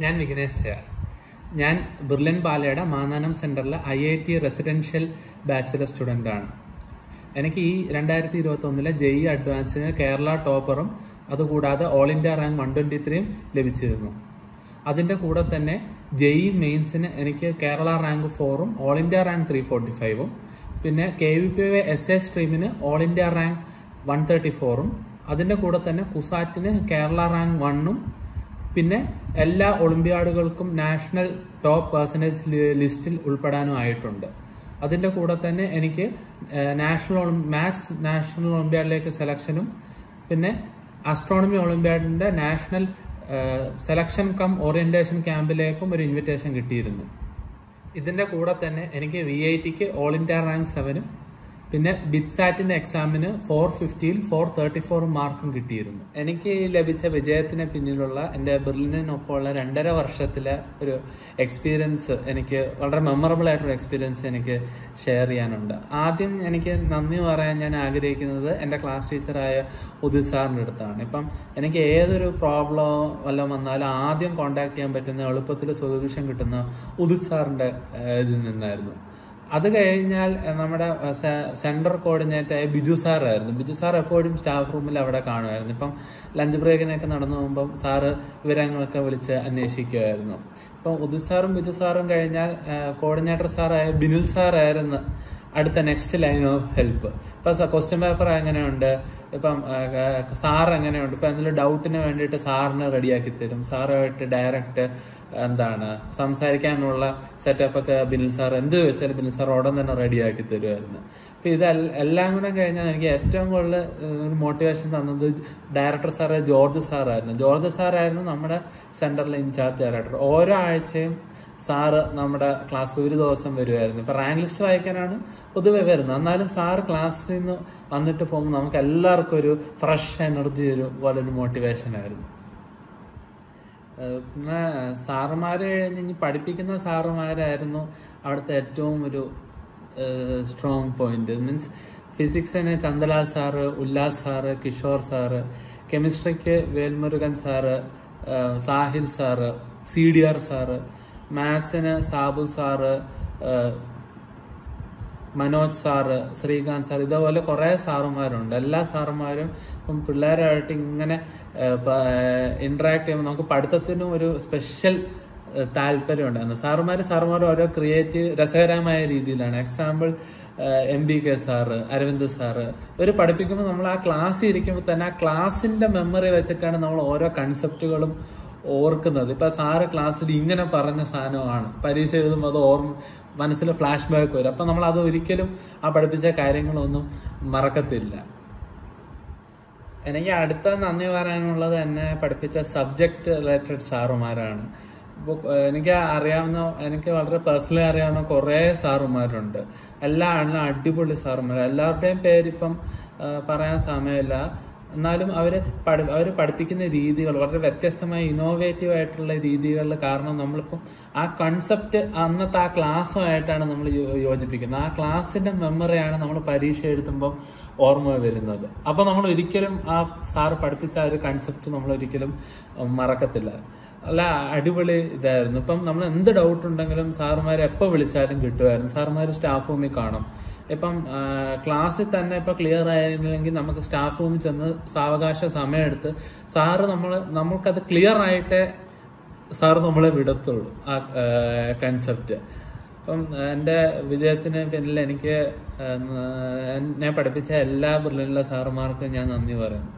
ഞാൻ വിഘ്നേഷ് ചെയ്യാർ ഞാൻ ബിർലൻ പാലയുടെ മാന്നാനം സെന്ററിലെ I I T residential bachelor student ആണ് എനിക്ക് ഈ രണ്ടായിരത്തി ഇരുപത്തി ഒന്നിലെ ജെഇ അഡ്വാൻസിന് കേരള ടോപ്പറും അതുകൂടാതെ all India rank one twenty ത്രീയും ലഭിച്ചിരുന്നു അതിന്റെ കൂടെ തന്നെ ജെഇ മെയിൻസിന് എനിക്ക് കേരള റാങ്ക് ഫോറും all India rank three forty ഫൈവും പിന്നെ K V P S A സ്ട്രീമിന് all India rank one thirty ഫോറും അതിന്റെ കൂടെ തന്നെ കുസാറ്റിന് കേരള റാങ്ക് വണ്ണും പിന്നെ എല്ലാ ഒളിമ്പ്യാഡുകൾക്കും നാഷണൽ ടോപ്പ് പെർസെൻറ്റേജ് ലിസ്റ്റിൽ ഉൾപ്പെടാനും ആയിട്ടുണ്ട് അതിന്റെ കൂടെ തന്നെ എനിക്ക് ഏഹ്, നാഷണൽ ഒളിം- മാത്സ് നാഷണൽ ഒളിമ്പ്യാഡിലേക്ക് സെലക്ഷനും പിന്നെ അസ്ട്രോണമി ഒളിമ്പ്യാഡിന്റെ നാഷണൽ ഏഹ്, സെലക്ഷൻ കം ഓറിയന്റേഷൻ ക്യാമ്പിലേക്കും ഒരു ഇൻവിറ്റേഷൻ കിട്ടിയിരുന്നു ഇതിന്റെ കൂടെ തന്നെ എനിക്ക് വി ഐ ടിക്ക് ഓൾ ഇന്ത്യ റാങ്ക് സെവനും പിന്നെ ബിറ്റ്സാറ്റിന്റെ എക്സാമിന് ഫോർ ഫിഫ്റ്റിയിൽ ഫോർ തേർട്ടി ഫോർ മാർക്കും കിട്ടിയിരുന്നു എനിക്ക് ലഭിച്ച വിജയത്തിന് പിന്നിലുള്ള എന്റെ ബെർലിനൊപ്പമുള്ള രണ്ടര വർഷത്തിലെ ഒരു എക്സ്പീരിയൻസ് എനിക്ക് വളരെ മെമ്മറബിൾ ആയിട്ടുള്ള എക്സ്പീരിയൻസ് എനിക്ക് ഷെയർ ചെയ്യാനുണ്ട് ആദ്യം എനിക്ക് നന്ദി പറയാൻ ഞാൻ ആഗ്രഹിക്കുന്നത് എന്റെ ക്ലാസ് ടീച്ചറായ ഉദിത് സാറിന്റെ അടുത്താണ് ഇപ്പം എനിക്ക് ഏതൊരു പ്രോബ്ലമോ വല്ലതും വന്നാലും ആദ്യം കോണ്ടാക്ട് ചെയ്യാൻ പറ്റുന്ന എളുപ്പത്തിൽ സൊല്യൂഷൻ കിട്ടുന്ന ഉദിത് സാറിന്റെ ഏഹ്, ഇതിൽ നിന്നായിരുന്നു അത് കഴിഞ്ഞാൽ ഏഹ്, നമ്മുടെ സെന്റർ കോർഡിനേറ്റർ ആയ ബിജു സാറായിരുന്നു ബിജു സാർ എപ്പോഴും സ്റ്റാഫ് റൂമിൽ അവിടെ കാണുമായിരുന്നു ഇപ്പം ലഞ്ച് ബ്രേക്കിനൊക്കെ നടന്നു പോകുമ്പം സാറ് വിവരങ്ങളൊക്കെ വിളിച്ച് അന്വേഷിക്കുമായിരുന്നു ഇപ്പം ഉദിത് സാറും ബിജു സാറും കഴിഞ്ഞാൽ കോർഡിനേറ്റർ സാറായ ബിനിൽ സാറായിരുന്നു അടുത്ത നെക്സ്റ്റ് ലൈൻ ഓഫ് ഹെൽപ്പ് ഇപ്പൊ ക്വസ്റ്റ്യൻ പേപ്പർ എങ്ങനെയുണ്ട് ഇപ്പം സാർ എങ്ങനെയുണ്ട് ഇപ്പൊ എന്തെങ്കിലും ഡൗട്ടിന് വേണ്ടിയിട്ട് സാറിന് റെഡിയാക്കി തരും സാറുമായിട്ട് ഡയറക്റ്റ് എന്താണ് സംസാരിക്കാനുള്ള സെറ്റപ്പ് ഒക്കെ ബിനിൽ സാർ എന്ത് വെച്ചാലും ബിനിൽ സാർ ഉടൻ തന്നെ റെഡിയാക്കി തരുമായിരുന്നു അപ്പൊ ഇത് എല്ലാം കൂടെ കഴിഞ്ഞാൽ എനിക്ക് ഏറ്റവും കൂടുതൽ ഒരു മോട്ടിവേഷൻ തന്നത് ഡയറക്ടർ സാറ് ജോർജ് സാറായിരുന്നു ജോർജ് സാറായിരുന്നു നമ്മുടെ സെന്ററിലെ ഇൻചാർജ് ഡയറക്ടർ ഓരോ ആഴ്ചയും സാറ് നമ്മുടെ ക്ലാസ് ഒരു ദിവസം വരുമായിരുന്നു ഇപ്പൊ റാങ്ക് ലിസ്റ്റ് വായിക്കാനാണ് പൊതുവെ വരുന്നത് എന്നാലും സാറ് ക്ലാസ്സിൽ നിന്ന് വന്നിട്ട് പോകുമ്പോൾ നമുക്ക് എല്ലാവർക്കും ഒരു ഫ്രഷ് എനർജി ഒരു പോലെ ഒരു മോട്ടിവേഷൻ ആയിരുന്നു ഏഹ് പിന്നെ സാറുമാര് കഴിഞ്ഞ് ഇനി പഠിപ്പിക്കുന്ന സാറുമാരായിരുന്നു അവിടുത്തെ ഏറ്റവും ഒരു സ്ട്രോങ് പോയിന്റ് മീൻസ് ഫിസിക്സിന് Chandalal sir Ullas sir Kishore sir കെമിസ്ട്രിക്ക് വേൽമുരുകൻ സാറ് ഏഹ് Sahil sir C D R sir മാത്സിന് സാബു സാറ് ഏഹ് മനോജ് സാറ് ശ്രീകാന്ത് സാർ ഇതേപോലെ കുറെ സാറുമാരുണ്ട് എല്ലാ സാറുമാരും ഇപ്പം പിള്ളേരായിട്ട് ഇങ്ങനെ ഇന്ററാക്ട് ചെയ്യുമ്പോൾ നമുക്ക് പഠിത്തത്തിനും ഒരു സ്പെഷ്യൽ താല്പര്യം ഉണ്ടായിരുന്നു സാറുമാര് സാറുമാരും ഓരോ ക്രിയേറ്റീവ് രസകരമായ രീതിയിലാണ് example M B K sir Aravind sir ഇവര് പഠിപ്പിക്കുമ്പോൾ നമ്മൾ ആ ക്ലാസ്സിൽ ഇരിക്കുമ്പോൾ തന്നെ ആ ക്ലാസിന്റെ മെമ്മറി വെച്ചിട്ടാണ് നമ്മൾ ഓരോ കൺസെപ്റ്റുകളും ഓർക്കുന്നത് ഇപ്പൊ സാറ് ക്ലാസ്സിൽ ഇങ്ങനെ പറഞ്ഞ സാധനമാണ് പരീക്ഷ എഴുതുമ്പോൾ അത് ഓർമ്മ മനസ്സിൽ ഫ്ലാഷ് ബാക്ക് വരും അപ്പൊ നമ്മൾ അത് ഒരിക്കലും ആ പഠിപ്പിച്ച കാര്യങ്ങളൊന്നും മറക്കത്തില്ല എനിക്ക് അടുത്ത നന്ദി പറയാനുള്ളത് എന്നെ പഠിപ്പിച്ച സബ്ജക്ട് റിലേറ്റഡ് സാറുമാരാണ് ഇപ്പൊ എനിക്ക് അറിയാവുന്ന എനിക്ക് വളരെ പേഴ്സണലി അറിയാവുന്ന കുറെ സാറുമാരുണ്ട് എല്ലാ ആളിലും അടിപൊളി സാറുമാർ എല്ലാവരുടെയും പേരിപ്പം ആ, പറയാൻ സമയമില്ല എന്നാലും അവര് പഠി അവര് പഠിപ്പിക്കുന്ന രീതികൾ വളരെ വ്യത്യസ്തമായ ഇന്നോവേറ്റീവ് ആയിട്ടുള്ള രീതികളിൽ കാരണം നമ്മളിപ്പം ആ കൺസെപ്റ്റ് അന്നത്തെ ആ ക്ലാസ്സുമായിട്ടാണ് നമ്മൾ യോജിപ്പിക്കുന്നത് ആ ക്ലാസ്സിന്റെ മെമ്മറിയാണ് നമ്മൾ പരീക്ഷ എഴുതുമ്പോൾ ഓർമ്മ വരുന്നത് അപ്പൊ നമ്മൾ ഒരിക്കലും ആ സാർ പഠിപ്പിച്ച ആ ഒരു കൺസെപ്റ്റ് നമ്മൾ ഒരിക്കലും ഉം, മറക്കത്തില്ല അല്ല അടിപൊളി ഇതായിരുന്നു ഇപ്പം നമ്മൾ എന്ത് ഡൗട്ട് ഉണ്ടെങ്കിലും സാറുമാർ എപ്പോൾ വിളിച്ചാലും കിട്ടുമായിരുന്നു സാറുമാർ സ്റ്റാഫ് റൂമിൽ കാണും ഇപ്പം ആ, ക്ലാസ്സിൽ തന്നെ ഇപ്പൊ ക്ലിയർ ആയില്ലെങ്കിൽ നമുക്ക് സ്റ്റാഫ് റൂമിൽ ചെന്ന് സാവകാശ സമയമെടുത്ത് സാറ് നമ്മൾ നമ്മൾക്കത് ക്ലിയർ ആയിട്ട് സാറ് നമ്മളെ വിടത്തുള്ളൂ ആ കൺസെപ്റ്റ് അപ്പം എൻ്റെ വിജയത്തിന് പിന്നിൽ എനിക്ക് ആ, എന്നെ പഠിപ്പിച്ച എല്ലാ ബിർലിനിലെ സാറുമാർക്കും ഞാൻ നന്ദി പറയുന്നു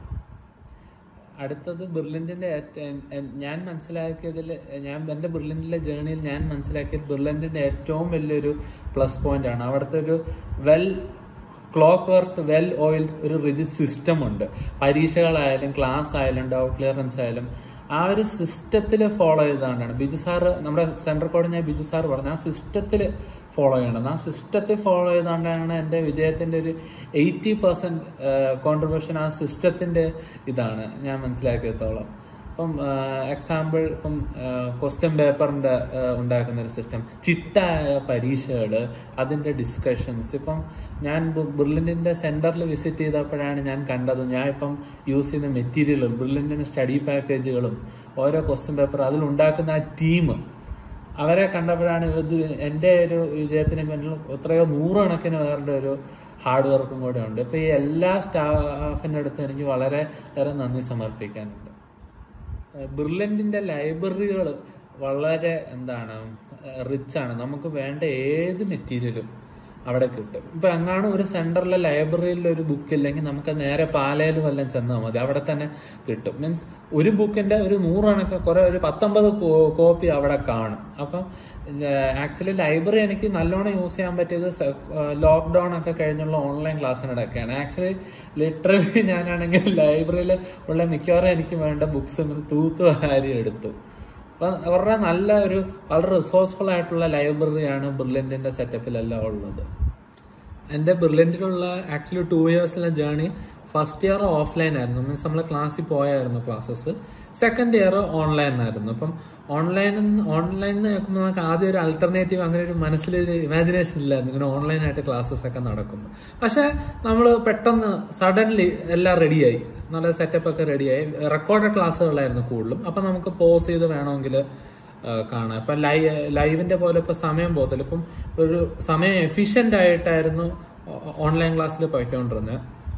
അടുത്തത് ബിർലിൻ്റെ ഞാൻ മനസ്സിലാക്കിയതിൽ ഞാൻ എൻ്റെ ബിർലിൻ്റെ ജേണിയിൽ ഞാൻ മനസ്സിലാക്കിയത് ബിർലിൻ്റെ ഏറ്റവും വലിയൊരു പ്ലസ് പോയിന്റ് ആണ് അവിടുത്തെ ഒരു well clock work well oiled ഒരു റിജിഡ് സിസ്റ്റം ഉണ്ട് പരീക്ഷകളായാലും ക്ലാസ് ആയാലും ഡൗട്ട് ക്ലിയറൻസ് ആയാലും ആ ഒരു സിസ്റ്റത്തിൽ ഫോളോ ചെയ്തുകൊണ്ടാണ് ബിജു സാറ് നമ്മുടെ സെൻട്രൽ കോർഡിനെ ബിജു സാർ പറഞ്ഞ ആ സിസ്റ്റത്തിൽ ഫോളോ ചെയ്യണം ആ സിസ്റ്റത്തിൽ ഫോളോ ചെയ്തുകൊണ്ടാണ് എൻ്റെ വിജയത്തിന്റെ ഒരു എയ്റ്റി പെർസെന്റ് കോൺട്രിബ്യൂഷൻ ആ സിസ്റ്റത്തിന്റെ ഇതാണ് ഞാൻ മനസ്സിലാക്കിയത്തോളം ഇപ്പം എക്സാമ്പിൾ ഇപ്പം ക്വസ്റ്റ്യൻ പേപ്പറിന്റെ ഉണ്ടാക്കുന്ന ഒരു സിസ്റ്റം ചിട്ടായ പരീക്ഷകൾ അതിന്റെ ഡിസ്കഷൻസ് ഇപ്പം ഞാൻ ബിർലിൻ്റെ സെന്ററിൽ വിസിറ്റ് ചെയ്തപ്പോഴാണ് ഞാൻ കണ്ടത് ഞാൻ ഇപ്പം യൂസ് ചെയ്യുന്ന മെറ്റീരിയലും ബിർലിൻ്റെ സ്റ്റഡി പാക്കേജുകളും ഓരോ ക്വസ്റ്റ്യൻ പേപ്പർ അതിലുണ്ടാക്കുന്ന ആ ടീം അവരെ കണ്ടപ്പോഴാണ് ഇത് എൻ്റെ ഒരു വിജയത്തിന് പിന്നിൽ എത്രയോ നൂറുകണക്കിന് പേരുടെ ഒരു ഹാർഡ് വർക്കും കൂടെ ഉണ്ട് ഇപ്പൊ ഈ എല്ലാ സ്റ്റാഫിൻ്റെ അടുത്ത് എനിക്ക് വളരെ ഏറെ നന്ദി സമർപ്പിക്കാനുണ്ട് ബിർലൻഡിന്റെ ലൈബ്രറികൾ വളരെ എന്താണ് റിച്ച് ആണ് നമുക്ക് വേണ്ട ഏത് മെറ്റീരിയലും അവിടെ കിട്ടും ഇപ്പൊ എങ്ങാണ് ഒരു സെന്ററിലെ ലൈബ്രറിയിൽ ഒരു ബുക്ക് ഇല്ലെങ്കിൽ നമുക്ക് നേരെ പാലയിൽ വല്ലതും ചെന്നാൽ മതി അവിടെ തന്നെ കിട്ടും മീൻസ് ഒരു ബുക്കിന്റെ ഒരു നൂറണക്ക് കുറെ ഒരു പത്തൊമ്പത് കോപ്പി അവിടെ കാണും അപ്പം ആക്ച്വലി ലൈബ്രറി എനിക്ക് നല്ലോണം യൂസ് ചെയ്യാൻ പറ്റിയത് ലോക്ക്ഡൌൺ ഒക്കെ കഴിഞ്ഞുള്ള ഓൺലൈൻ ക്ലാസ്സിനിടയ്ക്കാണ് ആക്ച്വലി ലിറ്ററലി ഞാനാണെങ്കിൽ ലൈബ്രറിയിൽ ഉള്ള മിക്കവാറും എനിക്ക് വേണ്ട ബുക്സ് തൂത്ത് വാരി എടുത്തു അപ്പൊ അവരുടെ നല്ല ഒരു വളരെ റിസോഴ്സ്ഫുൾ ആയിട്ടുള്ള ലൈബ്രറിയാണ് ബിർലൻഡിന്റെ സെറ്റപ്പിലെല്ലാം ഉള്ളത് എൻ്റെ ബിർലൻഡിലുള്ള ആക്ച്വലി ടു ഇയേഴ്സിലെ ജേർണി ഫസ്റ്റ് ഇയർ ഓഫ്ലൈൻ ആയിരുന്നു മീൻസ് നമ്മൾ ക്ലാസ്സിൽ പോയായിരുന്നു ക്ലാസ്സസ് സെക്കൻഡ് ഇയർ ഓൺലൈൻ ആയിരുന്നു അപ്പം ഓൺലൈൻ ഓൺലൈൻ നോക്കുമ്പോൾ നമുക്ക് ആദ്യം ഒരു അൾട്ടർനേറ്റീവ് അങ്ങനെ ഒരു മനസ്സിലൊരു ഇമാജിനേഷൻ ഇല്ലായിരുന്നു ഇങ്ങനെ ഓൺലൈൻ ആയിട്ട് ക്ലാസ്സസ് ഒക്കെ നടക്കുന്നു പക്ഷെ നമ്മൾ പെട്ടെന്ന് സഡൻലി എല്ലാം റെഡിയായി നല്ല സെറ്റപ്പ് ഒക്കെ റെഡിയായി റെക്കോർഡഡ് ക്ലാസ്സുകളായിരുന്നു കൂടുതലും അപ്പം നമുക്ക് പോസ് ചെയ്ത് വേണമെങ്കിൽ കാണാം ഇപ്പം ലൈവ് ലൈവിന്റെ പോലെ ഇപ്പം സമയം പോകത്തില്ല ഇപ്പം ഒരു സമയം എഫിഷ്യന്റ് ആയിട്ടായിരുന്നു ഓൺലൈൻ ക്ലാസ്സിൽ പോയിക്കൊണ്ടിരുന്നത്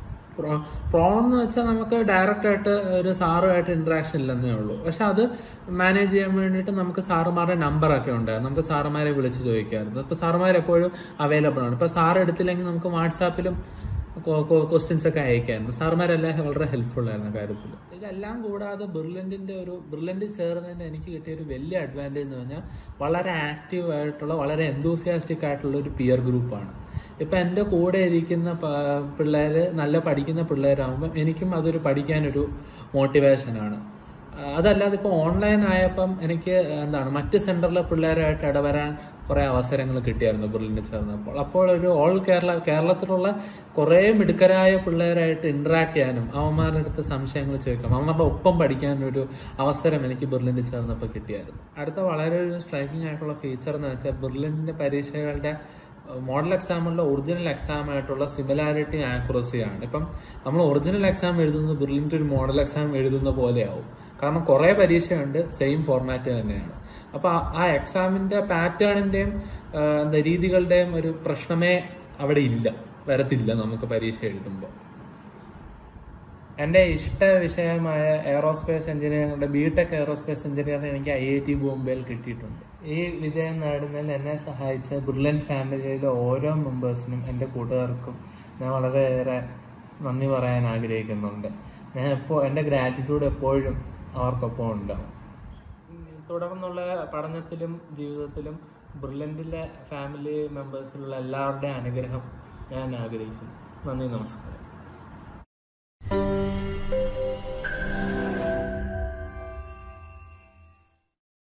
പ്രോ എന്ന് വെച്ചാൽ നമുക്ക് ഡയറക്റ്റ് ആയിട്ട് ഒരു സാറുമായിട്ട് ഇന്ററാക്ഷൻ ഇല്ലെന്നേ ഉള്ളൂ പക്ഷെ അത് മാനേജ് ചെയ്യാൻ വേണ്ടിയിട്ട് നമുക്ക് സാറുമാരുടെ നമ്പറൊക്കെ ഉണ്ട് നമുക്ക് സാറുമാരെ വിളിച്ച് ചോദിക്കാമായിരുന്നു ഇപ്പൊ സാറുമാർ എപ്പോഴും അവൈലബിൾ ആണ് ഇപ്പൊ സാർ എടുത്തില്ലെങ്കിൽ നമുക്ക് വാട്സാപ്പിലും ക്വസ്റ്റ്യൻസ് ഒക്കെ അയക്കായിരുന്നു സാറുമാരെല്ലാം വളരെ ഹെൽപ്ഫുൾ ആയിരുന്നു കാര്യത്തിൽ ഇതെല്ലാം കൂടാതെ ബിർലൻഡിന്റെ ഒരു ബിർലൻഡിൽ ചേർന്നതിന് എനിക്ക് കിട്ടിയ ഒരു വലിയ അഡ്വാൻറ്റേജ് എന്ന് പറഞ്ഞാൽ വളരെ ആക്റ്റീവ് ആയിട്ടുള്ള വളരെ എന്തൂസിയാസ്റ്റിക് ആയിട്ടുള്ള ഒരു പിയർ ഗ്രൂപ്പാണ് ഇപ്പൊ എൻ്റെ കൂടെ ഇരിക്കുന്ന പിള്ളേര് നല്ല പഠിക്കുന്ന പിള്ളേരാകുമ്പോൾ എനിക്കും അതൊരു പഠിക്കാനൊരു മോട്ടിവേഷനാണ് അതല്ലാതെ ഇപ്പോൾ ഓൺലൈൻ ആയപ്പം എനിക്ക് എന്താണ് മറ്റ് സെന്ററിലെ പിള്ളേരായിട്ട് ഇടവരാൻ കുറെ അവസരങ്ങൾ കിട്ടിയായിരുന്നു ബിർലിനിൽ ചേർന്നപ്പോൾ അപ്പോൾ ഒരു ഓൾ കേരള കേരളത്തിലുള്ള കുറെ മിടുക്കരായ പിള്ളേരായിട്ട് ഇന്ററാക്ട് ചെയ്യാനും അവന്മാരുടെ അടുത്ത് സംശയങ്ങൾ ചോദിക്കാം അവന്മാരുടെ ഒപ്പം പഠിക്കാനും ഒരു അവസരം എനിക്ക് ബിർലിനിൽ ചേർന്നപ്പോൾ കിട്ടിയായിരുന്നു അടുത്ത വളരെ ഒരു സ്ട്രൈക്കിംഗ് ആയിട്ടുള്ള ഫീച്ചർ എന്ന് വെച്ചാൽ ബിർലിന്റെ പരീക്ഷകളുടെ മോഡൽ എക്സാമിലുള്ള ഒറിജിനൽ എക്സാം ആയിട്ടുള്ള സിമിലാരിറ്റി ആക്യുറസി ആണ് ഇപ്പം നമ്മൾ ഒറിജിനൽ എക്സാം എഴുതുന്നത് ബിർലിൻ്റെ ഒരു മോഡൽ എക്സാം എഴുതുന്ന പോലെയാവും കാരണം കുറെ പരീക്ഷയുണ്ട് സെയിം ഫോർമാറ്റ് തന്നെയാണ് അപ്പൊ ആ എക്സാമിന്റെ പാറ്റേണിന്റെയും എന്താ രീതികളുടെയും ഒരു പ്രശ്നമേ അവിടെ ഇല്ല വരത്തില്ല നമുക്ക് പരീക്ഷ എഴുതുമ്പോൾ എൻ്റെ ഇഷ്ട വിഷയമായ എയറോസ്പേസ് എഞ്ചിനീയറിംഗിന്റെ ബിടെക് എയറോസ്പേസ് എഞ്ചിനീയറിംഗ് എനിക്ക് ഐ ഐ ടി ബോംബെയിൽ കിട്ടിയിട്ടുണ്ട് ഈ വിജയം നേടുന്നതിൽ എന്നെ സഹായിച്ച ബിർലൻ ഫാമിലിയിലെ ഓരോ മെമ്പേഴ്സിനും എൻ്റെ കൂട്ടുകാർക്കും ഞാൻ വളരെയേറെ നന്ദി പറയാൻ ആഗ്രഹിക്കുന്നുണ്ട് ഞാൻ എപ്പോൾ എൻ്റെ ഗ്രാറ്റിറ്റ്യൂഡ് എപ്പോഴും അവർക്കൊപ്പം ഉണ്ടാവും തുടർന്നുള്ള പഠനത്തിലും ജീവിതത്തിലും ബ്രില്യൻറ്റിലെ ഫാമിലി മെമ്പേഴ്സിലുള്ള എല്ലാവരുടെയും അനുഗ്രഹം ഞാൻ ആഗ്രഹിക്കുന്നു നന്ദി നമസ്കാരം